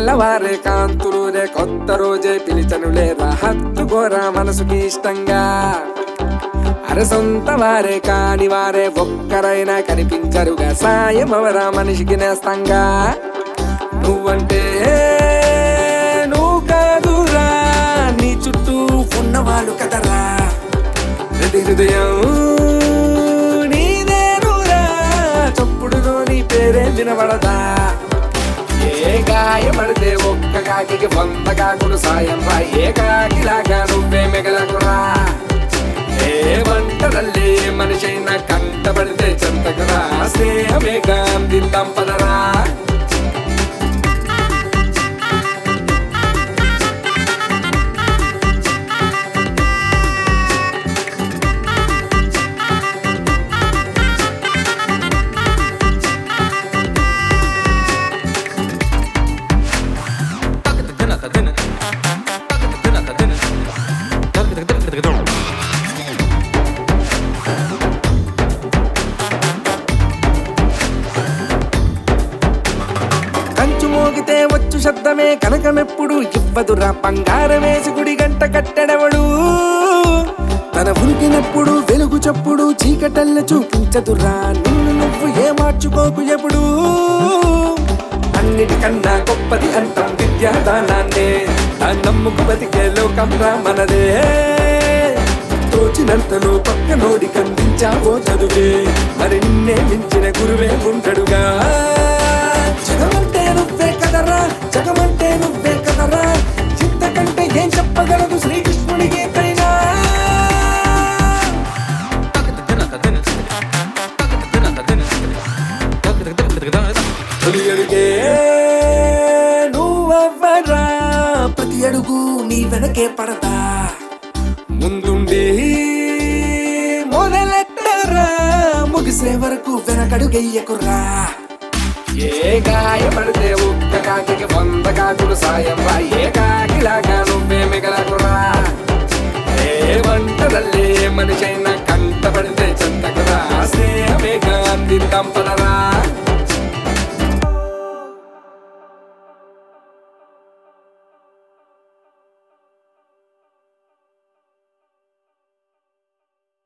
తెల్లవారే కాంతులు రే కొత్త రోజే పిలిచనులే హత్తుకోరా మనసుకి ఇష్టంగా అరే సొంత వారే కాని వారే ఒక్కరైనా కనిపించరుగా సాయం అవరా మనిషికి నేస్తంగా నువ్వంటే నువ్వు కాదురా నీ చుట్టూ ఉన్నవాళ్ళు కదరా ప్రతి హృదయం నీదేనురా చప్పుడులో నీ పేరే వినబడదా ఏ గాయపడితే ఒక్క కాకి వంద కాకులు సాయం రా ఏ కాకిలాగా నువ్వే మిగలకురా ఏ వంటలల్లే మనిషైనా కంటపడితే చెంతకురా స్నేహమే గాంధిద్దాం పదరా కంచు మోగితే వచ్చు శబ్దమే కనకమెప్పుడు ఇవ్వదురా బంగారం వేసి గుడి గంట కట్టెడవడు తన ఉరికినప్పుడు వెలుగు చప్పుడు చీకటల్ల చూపించదురా నిన్ను నువ్వు ఏ మార్చుకోకు ఎప్పుడు అన్నిటికన్నా గొప్పది అంటాం విద్యాదానాన్నే దాన్ని నమ్ముకు బతికే లోకం రా మనదే తోచినంతలో పక్క నోడి కందించావో చదువే మరి నిన్నే మించిన గురువే ఉండడుగా జగమంటే నువ్వే కదరా జగమంటే నువ్వే కదరా ఇంతకంటే ఏం చెప్పగలదు శ్రీకృష్ణుడి గీతైనా తొలి అడుగే నువ్వెవ్వరా ప్రతి అడుగు నీ వెనకే పడతా ముందుండి మొదలెట్టరా ముగిసే వరకు వెనకడుగెయ్యకురా ఏ గాయపడితే ఒక్క కాకి వంద కాకులు సాయం రా ఏ కాకిలాగా నువ్వే మిగలకురా ఏ వంటలల్లే మనిషైనా కంటపడితే చెంతకురా స్నేహమే గాంధీ దంపలరా